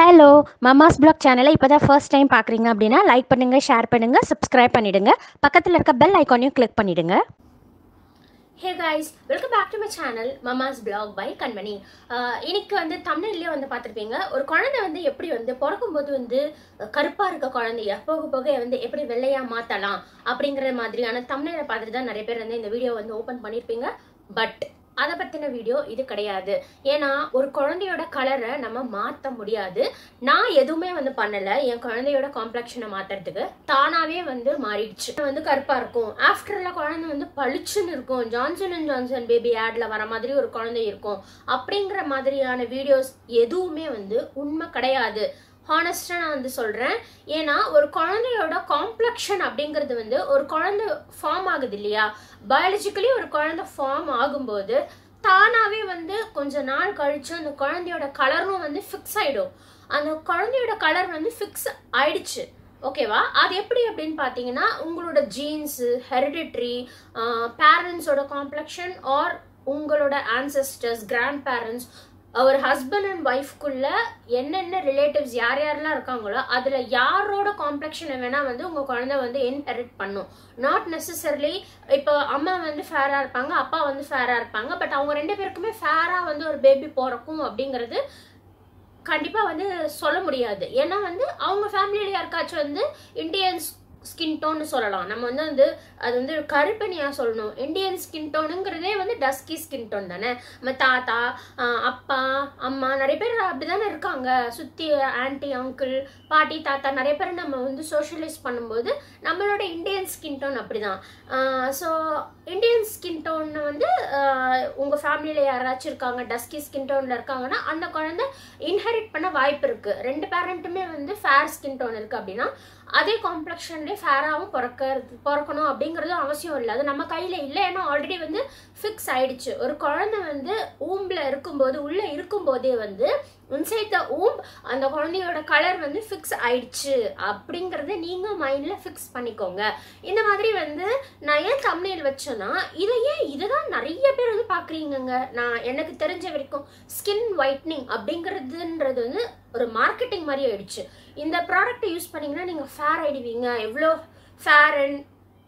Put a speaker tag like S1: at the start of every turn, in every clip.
S1: hello mama's black சேனலை இப்போ தான் ஃபர்ஸ்ட் டைம் பார்க்குறீங்க அப்படின்னா லைக் பண்ணுங்கள் ஷேர் பண்ணுங்கள் சப்ஸ்கிரைப் பண்ணிடுங்க பக்கத்தில் இருக்க பெல் ஐக்கானையும் கிளிக் பண்ணிடுங்க
S2: hey guys welcome back to my channel mama's blog by Kanmani ஆஹ் இன்னைக்கு வந்து தமிழ்லேயே வந்து பார்த்துருப்பீங்க ஒரு குழந்தை வந்து எப்படி வந்து பிறக்கும்போது வந்து கருப்பாக இருக்க குழந்தைய போக போக வந்து எப்படி வெள்ளையாக மாற்றலாம் அப்படிங்கிற மாதிரியான தமிழில் பார்த்துட்டு தான் நிறைய பேர் வந்து இந்த வீடியோ வந்து ஓப்பன் பண்ணியிருப்பீங்க பட் அதை பற்றின வீடியோ இது கிடையாது ஏன்னா ஒரு குழந்தையோட கலரை நம்ம மாற்ற முடியாது நான் எதுவுமே வந்து பண்ணலை என் குழந்தையோட காம்ப்ளெக்ஷனை மாற்றுறதுக்கு தானாகவே வந்து மாறிடுச்சு வந்து கருப்பாக இருக்கும் ஆஃப்டரில் குழந்தை வந்து பளிச்சுன்னு இருக்கும் ஜான்சன் அண்ட் ஜான்சன் பேபி ஆட்ல வர மாதிரி ஒரு குழந்தை இருக்கும் அப்படிங்கிற மாதிரியான வீடியோஸ் எதுவுமே வந்து உண்மை கிடையாது ஹானஸ்டாக நான் வந்து சொல்கிறேன் ஏன்னா ஒரு குழந்தையோட காம்ப்ளெக்ஷன் அப்படிங்கிறது வந்து ஒரு குழந்தை ஃபார்ம் ஆகுது இல்லையா பயாலஜிக்கலி ஒரு குழந்தை ஃபார்ம் ஆகும்போது தானாகவே வந்து கொஞ்ச நாள் கழிச்சு அந்த குழந்தையோட கலரும் வந்து ஃபிக்ஸ் ஆகிடும் அந்த குழந்தையோட கலர் வந்து ஃபிக்ஸ் ஆயிடுச்சு ஓகேவா அது எப்படி அப்படின்னு பார்த்தீங்கன்னா உங்களோட ஜீன்ஸு ஹெரிடிட்ரி பேரண்ட்ஸோட காம்ப்ளெக்ஷன் ஆர் உங்களோட ஆன்சஸ்டர்ஸ் கிராண்ட் பேரண்ட்ஸ் ஒரு ஹஸ்பண்ட் அண்ட் ஒய்ஃப்குள்ள என்னென்ன ரிலேட்டிவ்ஸ் யார் யாரெல்லாம் இருக்காங்களோ அதில் யாரோட காம்ப்ளெக்ஷனை வேணால் வந்து உங்கள் குழந்தை வந்து இன்ஹெரிட் பண்ணும் நாட் நெசசரிலி இப்போ அம்மா வந்து ஃபேராக இருப்பாங்க அப்பா வந்து ஃபேராக இருப்பாங்க பட் அவங்க ரெண்டு பேருக்குமே ஃபேராக வந்து ஒரு பேபி பிறக்கும் அப்படிங்கிறது கண்டிப்பாக வந்து சொல்ல முடியாது ஏன்னா வந்து அவங்க ஃபேமிலியில் யாருக்காச்சும் வந்து இந்தியன்ஸ் ஸ்கின் டோன்னு சொல்லலாம் நம்ம வந்து வந்து அது வந்து கருப்பனியாக சொல்லணும் இந்தியன் ஸ்கின் டோனுங்கிறதே வந்து டஸ்கி ஸ்கின் டோன் தானே நம்ம தாத்தா அப்பா அம்மா நிறைய பேர் அப்படி தானே இருக்காங்க சுற்றி ஆன்டி அங்கிள் பாட்டி தாத்தா நிறைய பேர் நம்ம வந்து சோஷியலைஸ் பண்ணும்போது நம்மளோட இந்தியன் ஸ்கின் டோன் அப்படி தான் ஸோ இந்தியன் ஸ்கின் டோன் வந்து உங்கள் ஃபேமிலியில் யாராச்சும் இருக்காங்க டஸ்கி ஸ்கின் டோனில் இருக்காங்கன்னா அந்த குழந்தை இன்ஹெரிட் பண்ண வாய்ப்பு இருக்குது ரெண்டு பேரண்ட்டுமே வந்து ஃபேர் ஸ்கின் டோன் இருக்குது அப்படின்னா அதே காம்ப்ளெக்ஷன்லேயே ஃபேராகவும் பிறக்கிறது பிறக்கணும் அப்படிங்கிறது அவசியம் இல்லை அது நம்ம கையில் இல்லை ஏன்னா ஆல்ரெடி வந்து ஃபிக்ஸ் ஆயிடுச்சு ஒரு குழந்தை வந்து ஊம்பில் இருக்கும்போது உள்ளே இருக்கும்போதே வந்து இன்சைட் த ஊம் அந்த குழந்தையோட கலர் வந்து ஃபிக்ஸ் ஆயிடுச்சு அப்படிங்கிறத நீங்கள் மைண்டில் ஃபிக்ஸ் பண்ணிக்கோங்க இந்த மாதிரி வந்து நான் ஏன் தமிழில் வச்சேன்னா இதை ஏன் இதுதான் நிறைய பேர் வந்து பார்க்குறீங்கங்க நான் எனக்கு தெரிஞ்ச வரைக்கும் ஸ்கின் ஒயிட்னிங் அப்படிங்கிறதுன்றது வந்து ஒரு மார்க்கெட்டிங் மாதிரி ஆயிடுச்சு இந்த ப்ராடக்ட்டை யூஸ் பண்ணிங்கன்னா நீங்கள் ஃபேர் ஆகிடுவீங்க எவ்வளோ ஃபேர் அண்ட்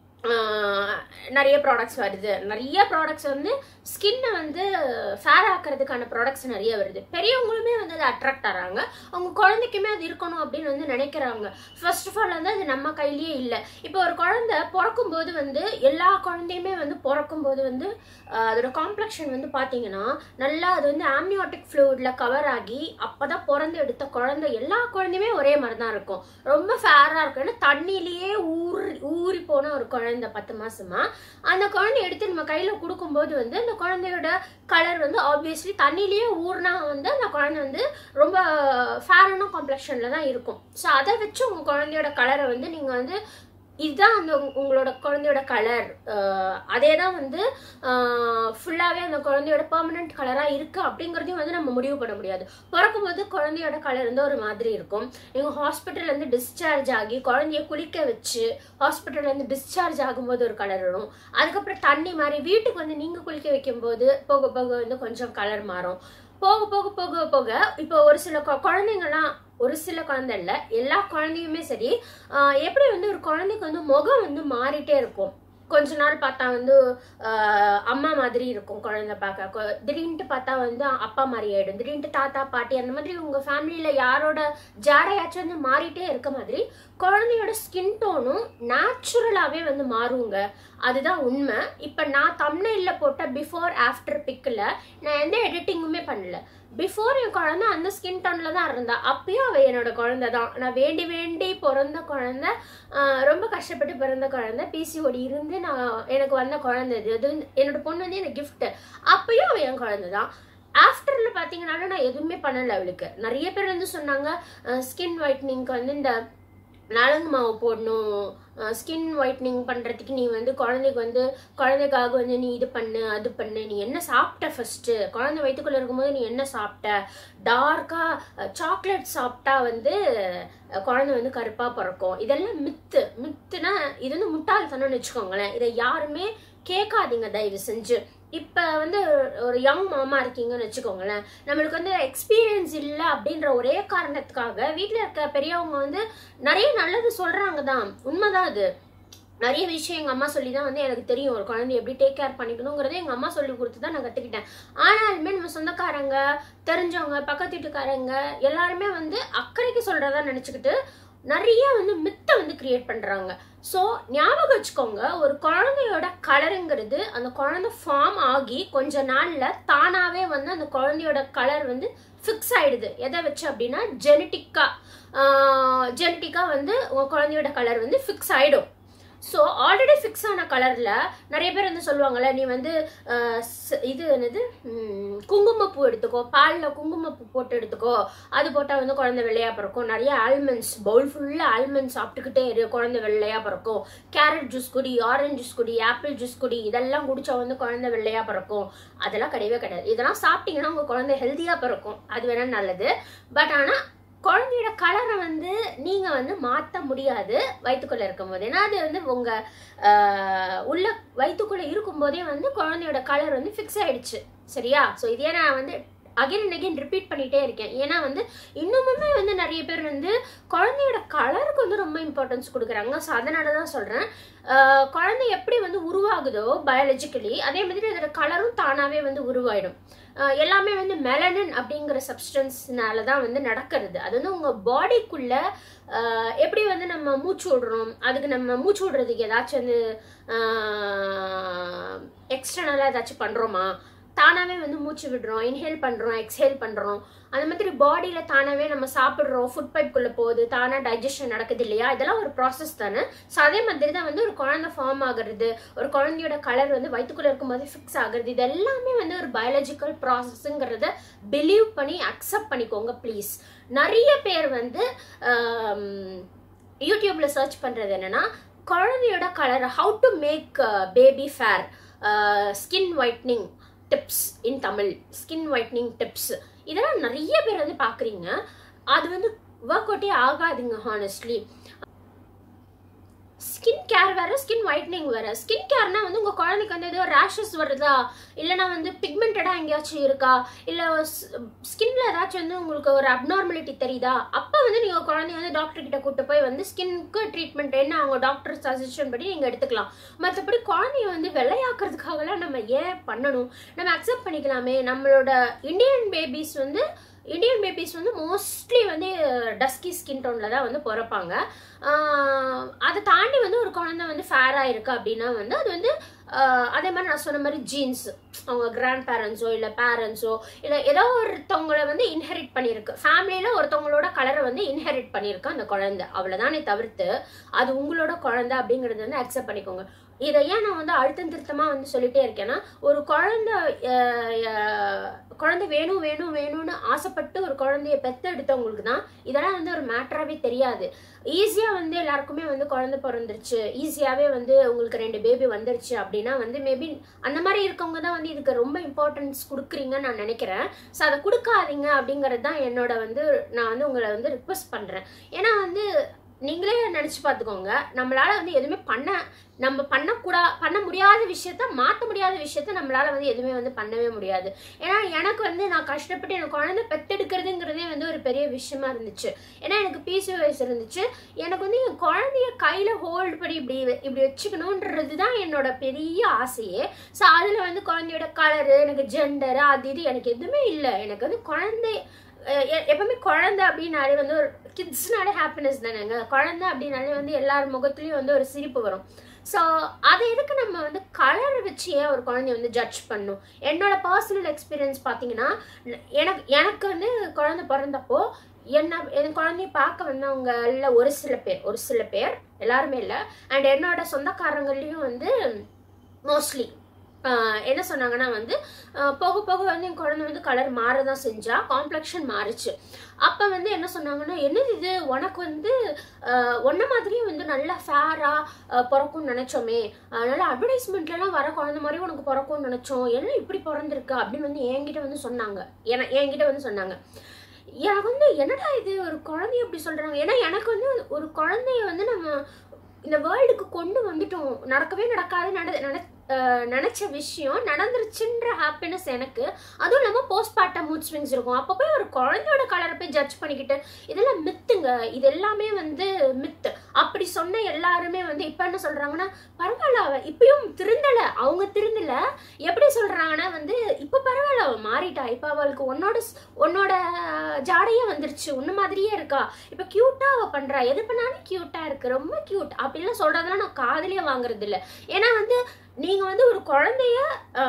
S2: நிறைய ப்ராடக்ட்ஸ் வருது நிறைய ப்ராடக்ட்ஸ் வந்து ஸ்கின்னை வந்து ஃபேர் ஆக்கிறதுக்கான ப்ராடக்ட்ஸ் நிறைய வருது பெரியவங்களுமே வந்து அதை அட்ராக்ட் ஆகிறாங்க அவங்க குழந்தைக்குமே அது இருக்கணும் அப்படின்னு வந்து நினைக்கிறாங்க ஃபர்ஸ்ட் ஆஃப் ஆல் வந்து அது நம்ம கையிலேயே இல்லை இப்போ ஒரு குழந்தை பிறக்கும்போது வந்து எல்லா குழந்தையுமே வந்து பிறக்கும்போது வந்து அதோட காம்ப்ளெக்ஷன் வந்து பார்த்தீங்கன்னா நல்லா அது வந்து ஆம்னியோட்டிக் ஃப்ளூயிடில் கவர் ஆகி அப்போ தான் பிறந்து எடுத்த குழந்தை எல்லா குழந்தையுமே ஒரே மாதிரி தான் இருக்கும் ரொம்ப ஃபேராக இருக்கும் ஏன்னா தண்ணியிலேயே ஊறி ஊறி போன ஒரு குழந்தை பத்து மாசமா அந்த குழந்தை எடுத்து நம்ம கையில் கொடுக்கும்போது வந்து அந்த குழந்தையோட கலர் வந்து ஆப்வியஸ்லி தண்ணியிலேயே ஊறினா வந்து அந்த குழந்தை வந்து ரொம்ப ஃபேரான காம்ப்ளெக்ஷனில் தான் இருக்கும் ஸோ அதை வச்சு உங்கள் குழந்தையோட கலரை வந்து நீங்கள் வந்து இதுதான் அந்த உங்களோட குழந்தையோட கலர் அதே தான் வந்து ஃபுல்லாகவே அந்த குழந்தையோட பெர்மனன்ட் கலராக இருக்குது அப்படிங்கிறதையும் வந்து நம்ம முடிவு பண்ண முடியாது பிறக்கும்போது குழந்தையோட கலர் வந்து ஒரு மாதிரி இருக்கும் நீங்கள் ஹாஸ்பிட்டல்லேருந்து டிஸ்சார்ஜ் ஆகி குழந்தைய குளிக்க வச்சு ஹாஸ்பிட்டல்லேருந்து டிஸ்சார்ஜ் ஆகும்போது ஒரு கலர் வரும் அதுக்கப்புறம் தண்ணி மாதிரி வீட்டுக்கு வந்து நீங்கள் குளிக்க வைக்கும்போது போக போக வந்து கொஞ்சம் கலர் மாறும் போக போக போக போக இப்போ ஒரு சில குழந்தைங்கலாம் ஒரு சில குழந்தை இல்லை எல்லா குழந்தையுமே சரி எப்படி வந்து ஒரு குழந்தைக்கு வந்து முகம் வந்து மாறிட்டே இருக்கும் கொஞ்ச நாள் பார்த்தா வந்து அம்மா மாதிரி இருக்கும் குழந்தை பார்க்க திடீர்னுட்டு பார்த்தா வந்து அப்பா மாதிரி ஆயிடும் திடீர்னுட்டு தாத்தா பாட்டி அந்த மாதிரி உங்கள் ஃபேமிலியில் யாரோட ஜாடையாச்சும் வந்து மாறிட்டே இருக்க மாதிரி குழந்தையோட ஸ்கின் டோனும் நேச்சுரலாகவே வந்து மாறுங்க அதுதான் உண்மை இப்போ நான் தமிழில் போட்ட பிஃபோர் ஆஃப்டர் பிக்கில் நான் எந்த எடிட்டிங்குமே பண்ணல பிஃபோர் என் குழந்த அந்த ஸ்கின் டோனில் தான் இருந்தா அப்பயும் அவள் என்னோட குழந்தை தான் நான் வேண்டி வேண்டி பிறந்த குழந்த ரொம்ப கஷ்டப்பட்டு பிறந்த குழந்த பிசிஓடி இருந்து நான் எனக்கு வந்த குழந்தை இது அது வந்து என்னோட பொண்ணு வந்து எனக்கு கிஃப்ட்டு அப்பயும் அவள் என் குழந்தை தான் ஆஃப்டரில் பார்த்தீங்கன்னாலும் நான் எதுவுமே பண்ணலை அவளுக்கு நிறைய பேர் வந்து சொன்னாங்க ஸ்கின் ஒயிட்னிங்க்கு வந்து இந்த நலங்கு மாவு போடணும் ஸ்கின் ஒயிட்னிங் பண்ணுறதுக்கு நீ வந்து குழந்தைக்கு வந்து குழந்தைக்காக வந்து நீ இது பண்ணு அது பண்ணு நீ என்ன சாப்பிட்ட ஃபஸ்ட்டு குழந்தை வயிற்றுக்குள்ளே இருக்கும்போது நீ என்ன சாப்பிட்ட டார்க்காக சாக்லேட் சாப்பிட்டா வந்து குழந்தை வந்து கருப்பாக பிறக்கும் இதெல்லாம் மித்து மித்துனா இது வந்து முட்டாள்தனம்னு வச்சுக்கோங்களேன் இதை யாருமே கேட்காதீங்க தயவு செஞ்சு இப்போ வந்து ஒரு யங் மாமா இருக்கீங்கன்னு வச்சுக்கோங்களேன் நம்மளுக்கு வந்து எக்ஸ்பீரியன்ஸ் இல்லை அப்படின்ற ஒரே காரணத்துக்காக வீட்டில் இருக்க பெரியவங்க வந்து நிறைய நல்லது சொல்கிறாங்க தான் உண்மைதான் அது நிறைய விஷயம் எங்கள் அம்மா சொல்லி தான் வந்து எனக்கு தெரியும் ஒரு குழந்தைய எப்படி டேக் கேர் பண்ணிக்கணுங்கிறத எங்கள் அம்மா சொல்லி கொடுத்து தான் நான் கற்றுக்கிட்டேன் ஆனாலுமே நம்ம சொந்தக்காரங்க தெரிஞ்சவங்க பக்கத்து வீட்டுக்காரங்க எல்லாருமே வந்து அக்கறைக்கு சொல்கிறதா நினச்சிக்கிட்டு நிறைய வந்து மித்தை வந்து கிரியேட் பண்ணுறாங்க ஸோ ஞாபகம் வச்சுக்கோங்க ஒரு குழந்தையோட கலருங்கிறது அந்த குழந்தை ஃபார்ம் ஆகி கொஞ்ச நாளில் தானாகவே வந்து அந்த குழந்தையோட கலர் வந்து ஃபிக்ஸ் ஆயிடுது எதை வச்சு அப்படின்னா ஜெனட்டிக்காக ஜெனட்டிக்காக வந்து உங்கள் குழந்தையோட கலர் வந்து ஃபிக்ஸ் ஆகிடும் ஸோ ஆல்ரெடி ஃபிக்ஸ் ஆன கலரில் நிறைய பேர் வந்து சொல்லுவாங்கல்ல நீ வந்து அஹ், ஸ்- இது என்னது ம், குங்குமப்பூ எடுத்துக்கோ பாலில் குங்குமப்பூ போட்டு எடுத்துக்கோ அது போட்டால் வந்து குழந்தை வெள்ளையாக பிறக்கும் நிறைய ஆல்மண்ட்ஸ் பவுல் ஃபுல்லாக ஆல்மண்ட்ஸ் சாப்பிட்டுக்கிட்டே இரு குழந்தை வெள்ளையாக பிறக்கும் கேரட் ஜூஸ் குடி ஆரஞ்சு ஜூஸ் குடி ஆப்பிள் ஜூஸ் குடி இதெல்லாம் குடிச்சா வந்து குழந்தை வெள்ளையாக பிறக்கும் அதெல்லாம் கிடையவே கிடையாது இதெல்லாம் சாப்பிட்டீங்கன்னா உங்கள் குழந்தை ஹெல்த்தியாக பிறக்கும் அது வேணா நல்லது பட் ஆனால் குழந்தையோட கலரை வந்து நீங்கள் வந்து மாற்ற முடியாது வயிற்றுக்குள்ளே இருக்கும்போது ஏன்னா அது வந்து உங்கள் உள்ள வயிற்றுக்குள்ளே இருக்கும்போதே வந்து குழந்தையோட கலர் வந்து ஃபிக்ஸ் ஆயிடுச்சு சரியா ஸோ இதே நான் வந்து அகைன் அண்ட் அகைன் ரிப்பீட் பண்ணிட்டே இருக்கேன் ஏன்னா வந்து இன்னுமுமே வந்து நிறைய பேர் வந்து குழந்தையோட கலருக்கு வந்து ரொம்ப இம்பார்ட்டன்ஸ் கொடுக்குறாங்க ஸோ அதனால தான் சொல்கிறேன் குழந்தை எப்படி வந்து உருவாகுதோ பயாலஜிக்கலி அதே மாதிரி அதோட கலரும் தானாகவே வந்து உருவாயிடும் அஹ் எல்லாமே வந்து மெலனின் அப்படிங்கிற சப்ஸ்டன்ஸ்னால தான் வந்து நடக்கிறது அது வந்து உங்கள் பாடிக்குள்ளே எப்படி வந்து நம்ம மூச்சு விடுறோம் அதுக்கு நம்ம மூச்சு விடுறதுக்கு ஏதாச்சும் வந்து எக்ஸ்டர்னலாக ஏதாச்சும் பண்ணுறோமா தானாகவே வந்து மூச்சு விடுறோம் இன்ஹேல் பண்ணுறோம் எக்ஸ்ஹேல் பண்ணுறோம் அந்த மாதிரி பாடியில் தானாகவே நம்ம சாப்பிட்றோம் ஃபுட் பைப்குள்ளே போகுது தானாக டைஜஷன் நடக்குது இல்லையா இதெல்லாம் ஒரு ப்ராசஸ் தானே ஸோ அதே மாதிரி தான் வந்து ஒரு குழந்தை ஃபார்ம் ஆகுறது ஒரு குழந்தையோட கலர் வந்து வயிற்றுக்குள்ளே இருக்கும்போது ஃபிக்ஸ் ஆகுறது இது எல்லாமே வந்து ஒரு பயாலஜிக்கல் ப்ராசஸ்ங்கிறத பிலீவ் பண்ணி அக்செப்ட் பண்ணிக்கோங்க ப்ளீஸ் நிறைய பேர் வந்து ஆம், யூடியூப்ல சர்ச் பண்றது என்னன்னா குழந்தையோட colour how to make baby fair skin whitening tips in Tamil skin whitening tips இதெல்லாம் நிறைய பேர் வந்து பார்க்குறீங்க அது வந்து ஒர்க் அவுட்டே ஆகாதுங்க ஹானஸ்ட்லி ஸ்கின் கேர் வேற ஸ்கின் ஒயிட்னிங் வேற ஸ்கின் கேர்னா வந்து உங்க குழந்தைக்கு வந்து ஏதோ ரேஷஸ் வருதா இல்லைனா வந்து பிக்மெண்டடா எங்கேயாச்சும் இருக்கா இல்ல ஸ்கின்ல ஏதாச்சும் வந்து உங்களுக்கு ஒரு அப்நார்மலிட்டி தெரியுதா அப்ப வந்து நீங்க குழந்தைய வந்து டாக்டர் கிட்ட கூட்டு போய் வந்து ஸ்கின்க்கு ட்ரீட்மெண்ட் என்ன அவங்க டாக்டர் சஜஷன் படி நீங்க எடுத்துக்கலாம் மற்றபடி குழந்தைய வந்து வெள்ளையாக்குறதுக்காகலாம் நம்ம ஏன் பண்ணணும் நம்ம அக்செப்ட் பண்ணிக்கலாமே நம்மளோட இந்தியன் பேபிஸ் வந்து இந்தியன் பேபிஸ் வந்து மோஸ்ட்லி வந்து டஸ்கி ஸ்கின் டோனில் தான் வந்து பிறப்பாங்க ஆஹ் அதை தாண்டி வந்து ஒரு குழந்தை வந்து ஃபேராக இருக்கு அப்படின்னா வந்து அது வந்து ஆஹ் அதே மாதிரி நான் சொன்ன மாதிரி ஜீன்ஸ் அவங்க கிராண்ட் பேரண்ட்ஸோ இல்லை பேரண்ட்ஸோ இல்லை ஏதோ ஒருத்தவங்கள வந்து இன்ஹெரிட் பண்ணியிருக்கு ஃபேமிலியில் ஒருத்தவங்களோட கலரை வந்து இன்ஹெரிட் பண்ணியிருக்கு அந்த குழந்தை அவ்வளோதானே தவிர்த்து அது உங்களோட குழந்தை அப்படிங்கிறது வந்து அக்செப்ட் பண்ணிக்கோங்க இதை ஏன் நான் வந்து அழுத்தம் திருத்தமாக வந்து சொல்லிட்டே இருக்கேன்னா ஒரு குழந்தை ஆஹ் ஆஹ் குழந்தை வேணும் வேணும் வேணும்னு ஆசைப்பட்டு ஒரு குழந்தைய பெத்தெடுத்தவங்களுக்கு தான் இதெல்லாம் வந்து ஒரு மேட்டராகவே தெரியாது ஈஸியாக வந்து எல்லாருக்குமே வந்து குழந்தை பிறந்துருச்சு ஈஸியாகவே வந்து உங்களுக்கு ரெண்டு பேபி வந்துருச்சு அப்படின்னா வந்து மேபி அந்த மாதிரி இருக்கவங்க தான் வந்து இதுக்கு ரொம்ப இம்பார்ட்டன்ஸ் கொடுக்குறீங்கன்னு நான் நினைக்கிறேன் ஸோ அதை கொடுக்காதீங்க அப்படிங்கிறது தான் என்னோட வந்து நான் வந்து உங்களை வந்து ரிக்வெஸ்ட் பண்ணுறேன் ஏன்னா வந்து நீங்களே நினச்சி பார்த்துக்கோங்க நம்மளால வந்து எதுவுமே பண்ண நம்ம பண்ணக்கூடா பண்ண முடியாத விஷயத்த மாற்ற முடியாத விஷயத்த நம்மளால வந்து எதுவுமே வந்து பண்ணவே முடியாது ஏன்னா எனக்கு வந்து நான் கஷ்டப்பட்டு எனக்கு குழந்தை பெத்தெடுக்கிறதுங்கிறதே வந்து ஒரு பெரிய விஷயமா இருந்துச்சு ஏன்னா எனக்கு பிசிஓஎஸ் இருந்துச்சு எனக்கு வந்து என் குழந்தைய கையில் ஹோல்டு பண்ணி இப்படி வ- இப்படி வச்சுக்கணுன்றது தான் என்னோட பெரிய ஆசையே ஸோ அதில் வந்து குழந்தையோட கலரு எனக்கு ஜெண்டரு அது இது எனக்கு எதுவுமே இல்லை எனக்கு வந்து குழந்தை அஹ் எ- எப்பவுமே குழந்தை அப்படின்னாலே வந்து ஒரு கிட்ஸ்னாலே ஹாப்பினஸ் தானேங்க குழந்தை அப்படின்னாலே வந்து எல்லார் முகத்துலேயும் வந்து ஒரு சிரிப்பு வரும் ஸோ அதை எதுக்கு நம்ம வந்து கலரை வச்சு ஏன் ஒரு குழந்தைய வந்து ஜட்ஜ் பண்ணும் என்னோட பர்சனல் எக்ஸ்பீரியன்ஸ் பார்த்தீங்கன்னா ந- எனக்கு எனக்கு வந்து குழந்தை பிறந்தப்போ என்ன என் குழந்தைய பார்க்க வந்தவங்கல்ல ஒரு சில பேர் ஒரு சில பேர் எல்லாருமே இல்லை அண்ட் என்னோட சொந்தக்காரங்களையும் வந்து மோஸ்ட்லி என்ன சொன்னாங்கன்னா வந்து ஆஹ் போக போக வந்து என் குழந்தை வந்து கலர் மாற தான் செஞ்சா காம்ப்ளெக்ஷன் மாறுச்சு அப்போ வந்து என்ன சொன்னாங்கன்னா என்னது இது உனக்கு வந்து ஒன்ன மாதிரியே வந்து நல்லா ஃபேராக பிறக்கும்னு நினச்சோமே அதனால அட்வர்டைஸ்மெண்ட்லலாம் வர குழந்தை மாதிரி உனக்கு பிறக்கும்னு நினச்சோம் என்ன இப்படி பிறந்திருக்கு அப்படின்னு வந்து என்கிட்ட வந்து சொன்னாங்க என என்கிட்ட வந்து சொன்னாங்க எனக்கு வந்து என்னடா இது ஒரு குழந்தைய இப்படி சொல்கிறாங்க ஏன்னா எனக்கு வந்து ஒரு குழந்தைய வந்து நம்ம இந்த வேர்ல்டுக்கு கொண்டு வந்துட்டோம் நடக்கவே நடக்காது நட நட அஹ், நினைச்ச விஷயம் நடந்துருச்சுன்ற ஹாப்பினஸ் எனக்கு அதுவும் இல்லாமல் போஸ்ட்மார்ட்டம் மூட் ஸ்விங்ஸ் இருக்கும் அப்போ போய் ஒரு குழந்தையோட கலரை போய் ஜட்ஜ் பண்ணிக்கிட்டு இதெல்லாம் மித்துங்க இது எல்லாமே வந்து மித்து அப்படி சொன்ன எல்லாருமே வந்து இப்போ என்ன சொல்றாங்கன்னா பரவாயில்ல அவ இப்பயும் திருந்தல அவங்க திருந்தல எப்படி சொல்றாங்கன்னா வந்து இப்போ பரவாயில்ல அவ மாறிட்டா இப்போ அவளுக்கு உன்னோட ஸ்- உன்னோட ஜாடையே வந்துருச்சு உன்ன மாதிரியே இருக்கா இப்போ கியூட்டா அவ பண்றா எது பண்ணாலும் கியூட்டா இருக்கு ரொம்ப கியூட் அப்படிலாம் சொல்றதெல்லாம் நான் காதலியே வாங்குறது இல்ல ஏன்னா வந்து நீங்க வந்து ஒரு குழந்தைய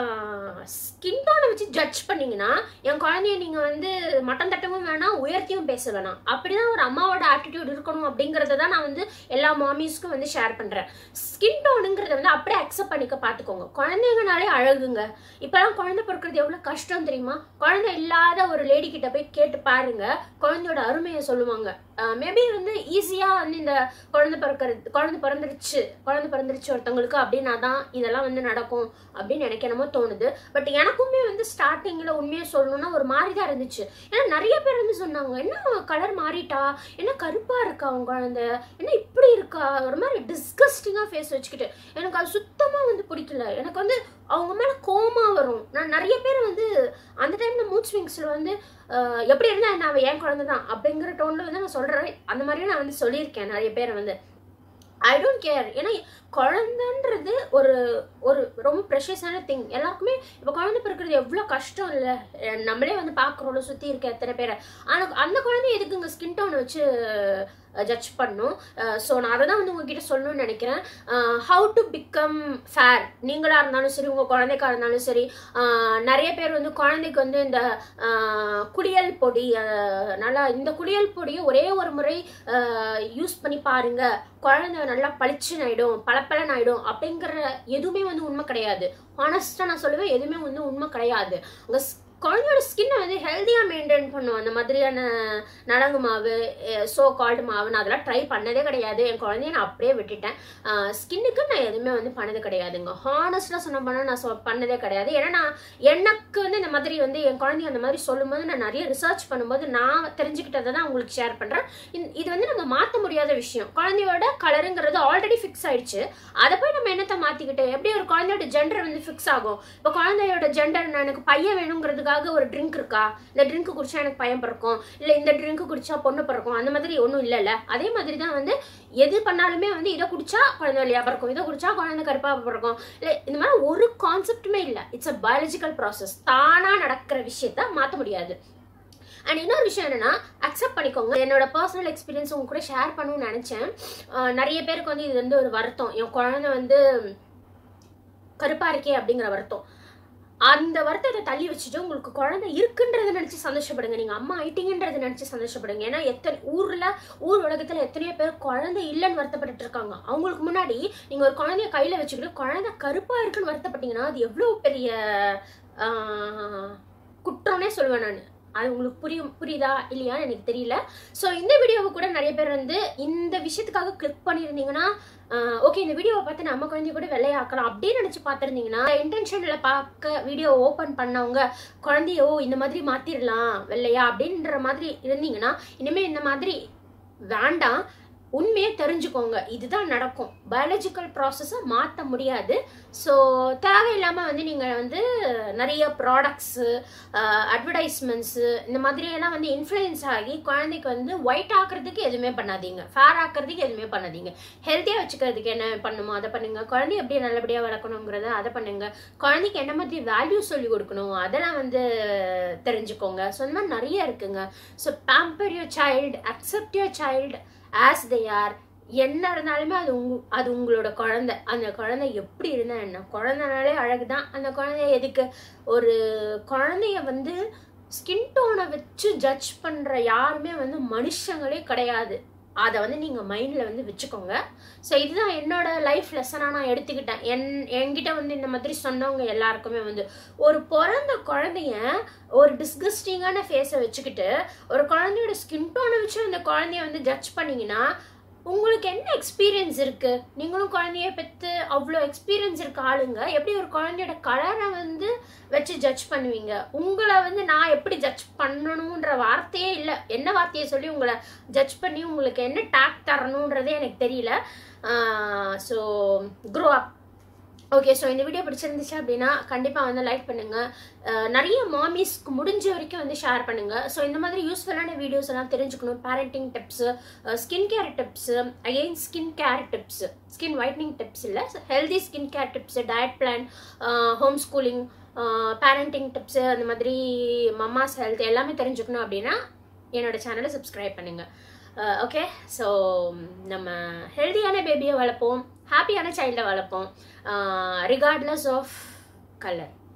S2: ஸ்கின் டோனை வச்சு ஜட்ஜ் பண்ணீங்கன்னா என் குழந்தைய நீங்க வந்து மட்டம் தட்டவும் வேணாம் உயர்த்தியும் பேச வேணாம் அப்படிதான் ஒரு அம்மாவோட ஆட்டிடியூட் இருக்கணும் அப்படிங்கறத தான் நான் வந்து எல்லா மாமிஸ்க்கும் வந்து ஷேர் பண்றேன் ஸ்கின் டோனுங்கிறத வந்து அப்படியே அக்செப்ட் பண்ணிக்க பார்த்துக்கோங்க குழந்தைங்கனாலே அழகுங்க இப்போலாம் குழந்தை பிறக்கிறது எவ்வளோ கஷ்டம் தெரியுமா குழந்தை இல்லாத ஒரு லேடி கிட்ட போய் கேட்டு பாருங்க குழந்தையோட அருமையை சொல்லுவாங்க மேபி வந்து ஈஸியாக வந்து இந்த குழந்தை பிறக்கிறது குழந்தை பிறந்துருச்சு குழந்தை பிறந்துருச்சு ஒருத்தவங்களுக்கு அப்படின்னா தான் இதெல்லாம் வந்து நடக்கும் அப்படின்னு எனக்கு என்னமோ தோணுது பட் எனக்குமே வந்து ஸ்டார்டிங்கில் உண்மையை சொல்லணும்னா ஒரு மாதிரி தான் இருந்துச்சு ஏன்னா நிறைய பேர் வந்து சொன்னாங்க என்ன கலர் மாறிட்டா என்ன கருப்பாக இருக்கா அவங்க குழந்தை என்ன இப்படி இருக்கா ஒரு மாதிரி டிஸ்கஸ்டிங்காக ஃபேஸ் வச்சுக்கிட்டு எனக்கு அது சுத்தமாக வந்து பிடிக்கல எனக்கு வந்து அவங்க மேலே கோமா வரும் நான் நிறைய பேர் வந்து அந்த டைமில் மூட் ஸ்விங்ஸில் வந்து அஹ், எப்படி இருந்தா என்ன அவன் என் குழந்தை தான் அப்படிங்கிற டோனில் வந்து நான் சொல்கிறேன் அந்த மாதிரியும் நான் வந்து சொல்லியிருக்கேன் நிறைய பேரை வந்து ஐ டோன்ட் கேர் ஏன்னா குழந்தைன்றது ஒரு ஒரு ரொம்ப ப்ரெஷியஸான திங் எல்லாருக்குமே இப்போ குழந்தை பிறக்கிறது எவ்வளோ கஷ்டம் இல்லை நம்மளே வந்து பார்க்குறோம்ல சுற்றி இருக்க எத்தனை பேரை ஆனால் அந்த குழந்தை எதுக்குங்க ஸ்கின் டோனை வச்சு ஜட்ஜ் பண்ணும் ஸோ நான் அதை தான் வந்து உங்ககிட்ட சொல்லணும்னு நினைக்கிறேன் ஹவு டு பிகம் ஃபேர் நீங்களாக இருந்தாலும் சரி உங்கள் குழந்தைக்கா இருந்தாலும் சரி அஹ், நிறைய பேர் வந்து குழந்தைக்கு வந்து இந்த அஹ், குளியல் பொடி அஹ், நல்லா இந்த குளியல் பொடியை ஒரே ஒரு முறை யூஸ் பண்ணி பாருங்க குழந்தை நல்லா பளிச்சுன்னு ஆயிடும் பளபளன்னு ஆயிடும் அப்படிங்கிற எதுவுமே வந்து உண்மை கிடையாது ஹானஸ்டாக நான் சொல்லுவேன் எதுவுமே வந்து உண்மை கிடையாது உங்கள் குழந்தையோட ஸ்கின்னை வந்து ஹெல்த்தியாக மெயின்டைன் பண்ணும் அந்த மாதிரியான நலங்கு மாவு சோ கால்டு மாவு நான் அதெல்லாம் ட்ரை பண்ணதே கிடையாது என் குழந்தைய நான் அப்படியே விட்டுட்டேன் ஸ்கின்னுக்கு நான் எதுவுமே வந்து பண்ணது கிடையாதுங்க ஹானஸ்டாக சொன்ன பண்ண நான் சொ பண்ணதே கிடையாது ஏன்னா நான் எனக்கு வந்து இந்த மாதிரி வந்து என் குழந்தைய அந்த மாதிரி சொல்லும்போது நான் நிறைய ரிசர்ச் பண்ணும்போது நான் தெரிஞ்சுக்கிட்டதை தான் உங்களுக்கு ஷேர் பண்ணுறேன் இது வந்து நம்ம மாற்ற முடியாத விஷயம் குழந்தையோட கலருங்கிறது ஆல்ரெடி ஃபிக்ஸ் ஆயிடுச்சு அதை போய் நம்ம என்னத்தை மாற்றிக்கிட்டு எப்படி ஒரு குழந்தையோட ஜெண்டர் வந்து ஃபிக்ஸ் ஆகும் இப்போ குழந்தையோட ஜெண்டர் நான் எனக்கு பையன் வேணுங்கிறதுக்காக ஒரு ட்ரிங்க் இருக்கா இந்த ட்ரிங்க் குடிச்சா எனக்கு பையன் பிறக்கும் இல்லை இந்த ட்ரிங்க் குடிச்சா பொண்ணு பிறக்கும் அந்த மாதிரி ஒன்றும் இல்லைல்ல அதே மாதிரி தான் வந்து எது பண்ணாலுமே வந்து இதை குடிச்சா குழந்தை வழியாக பிறக்கும் இதை குடிச்சா குழந்தை கருப்பாக பிறக்கும் இல்லை இந்த மாதிரி ஒரு கான்செப்ட்டுமே இல்லை இட்ஸ் அ பயாலஜிக்கல் ப்ராசஸ் தானாக நடக்கிற விஷயத்த மாற்ற முடியாது அண்ட் இன்னொரு விஷயம் என்னன்னா அக்செப்ட் பண்ணிக்கோங்க என்னோட பர்சனல் எக்ஸ்பீரியன்ஸ் உங்க கூட ஷேர் பண்ணணும்னு நினைச்சேன் அஹ் நிறைய பேருக்கு வந்து இது வந்து ஒரு வருத்தம் என் குழந்தை வந்து கருப்பா இருக்கே அப்படிங்கிற வருத்தம் அந்த வருத்தத்தை தள்ளி வச்சுட்டு உங்களுக்கு குழந்தை இருக்குன்றதை நினைச்சு சந்தோஷப்படுங்க நீங்க அம்மா ஆயிட்டீங்கன்றதை நினைச்சு சந்தோஷப்படுங்க ஏன்னா எத்தனை ஊர்ல ஊர் உலகத்துல எத்தனையோ பேர் குழந்தை இல்லைன்னு வருத்தப்பட்டுட்டு இருக்காங்க அவங்களுக்கு முன்னாடி நீங்க ஒரு குழந்தைய கையில வச்சுக்கிட்டு குழந்தை கருப்பா இருக்குன்னு வருத்தப்பட்டீங்கன்னா அது எவ்வளவு பெரிய ஆஹ், குற்றம்னே சொல்லுவேன் நான் அது உங்களுக்கு புரியும் புரியுதா இல்லையான்னு எனக்கு தெரியல ஸோ இந்த வீடியோவை கூட நிறைய பேர் வந்து இந்த விஷயத்துக்காக கிளிக் பண்ணியிருந்தீங்கன்னா ஓகே இந்த வீடியோவை பார்த்து நம்ம குழந்தைய கூட வெள்ளையாக்கலாம் அப்படின்னு நினச்சி பார்த்துருந்தீங்கன்னா இன்டென்ஷனில் பார்க்க வீடியோ ஓப்பன் பண்ணவங்க குழந்தையோ இந்த மாதிரி மாற்றிடலாம் வெள்ளையா அப்படின்ற மாதிரி இருந்தீங்கன்னா இனிமேல் இந்த மாதிரி வேண்டாம் உண்மையை தெரிஞ்சுக்கோங்க இதுதான் நடக்கும் பயாலஜிக்கல் ப்ராசஸை மாற்ற முடியாது ஸோ தேவையில்லாமல் வந்து நீங்கள் வந்து நிறைய ப்ராடக்ட்ஸு அட்வர்டைஸ்மெண்ட்ஸு இந்த மாதிரியெல்லாம் வந்து இன்ஃப்ளூயன்ஸ் ஆகி குழந்தைக்கு வந்து ஒயிட் ஆக்குறதுக்கு எதுவுமே பண்ணாதீங்க ஃபேர் ஆக்குறதுக்கு எதுவுமே பண்ணாதீங்க ஹெல்த்தியாக வச்சுக்கிறதுக்கு என்ன பண்ணுமோ அதை பண்ணுங்க குழந்தைய எப்படி நல்லபடியாக வளர்க்கணுங்கிறத அதை பண்ணுங்க குழந்தைக்கு என்ன மாதிரி வேல்யூ சொல்லி கொடுக்கணும் அதெல்லாம் வந்து தெரிஞ்சுக்கோங்க ஸோ இந்த மாதிரி நிறைய இருக்குங்க so pamper your child accept your child as they are என்ன இருந்தாலுமே அது உங்க அது உங்களோட குழந்தை அந்த குழந்தை எப்படி இருந்தா என்ன குழந்தைனாலே அழகுதான் அந்த குழந்தைய எதுக்கு ஒரு குழந்தைய வந்து ஸ்கின் டோனை வச்சு ஜட்ஜ் பண்ற யாருமே வந்து மனுஷங்களே கிடையாது அதை வந்து நீங்கள் மைண்டில் வந்து வச்சுக்கோங்க ஸோ இதுதான் என்னோட லைஃப் லெசனாக நான் எடுத்துக்கிட்டேன் என் என்கிட்ட வந்து இந்த மாதிரி சொன்னவங்க எல்லாருக்குமே வந்து ஒரு பிறந்த குழந்தைய ஒரு டிஸ்கஸ்டிங்கான ஃபேஸை வச்சுக்கிட்டு ஒரு குழந்தையோட ஸ்கின் டோனை வச்சு அந்த குழந்தைய வந்து ஜட்ஜ் பண்ணீங்கன்னா உங்களுக்கு என்ன எக்ஸ்பீரியன்ஸ் இருக்கு நீங்களும் குழந்தைய பெற்று அவ்வளோ எக்ஸ்பீரியன்ஸ் இருக்க ஆளுங்க எப்படி ஒரு குழந்தையோட கலரை வந்து வச்சு ஜட்ஜ் பண்ணுவீங்க உங்களை வந்து நான் எப்படி ஜட்ஜ் பண்ணணுன்ற வார்த்தையே இல்லை என்ன வார்த்தையை சொல்லி உங்களை ஜட்ஜ் பண்ணி உங்களுக்கு என்ன டேக் தரணுன்றதே எனக்கு தெரியல so grow up okay so இந்த வீடியோ பிடிச்சிருந்துச்சு அப்படின்னா கண்டிப்பாக வந்து லைக் பண்ணுங்கள் நிறைய மாமிஸ்க்கு முடிஞ்ச வரைக்கும் வந்து ஷேர் பண்ணுங்கள் ஸோ இந்த மாதிரி யூஸ்ஃபுல்லான வீடியோஸ் எல்லாம் தெரிஞ்சுக்கணும் parenting tips skin care tips again skin care tips skin whitening tips இல்லை healthy skin care tips diet plan home schooling parenting tips அந்த மாதிரி மம்மாஸ் ஹெல்த் எல்லாமே தெரிஞ்சுக்கணும் அப்படின்னா என்னோட சேனலை சப்ஸ்கிரைப் பண்ணுங்கள் ஓகே ஸோ நம்ம ஹெல்தியான பேபியை வளர்ப்போம் ஹாப்பியான சைல்டை வளர்ப்போம் ரிகார்ட்லெஸ் ஆஃப் கலர்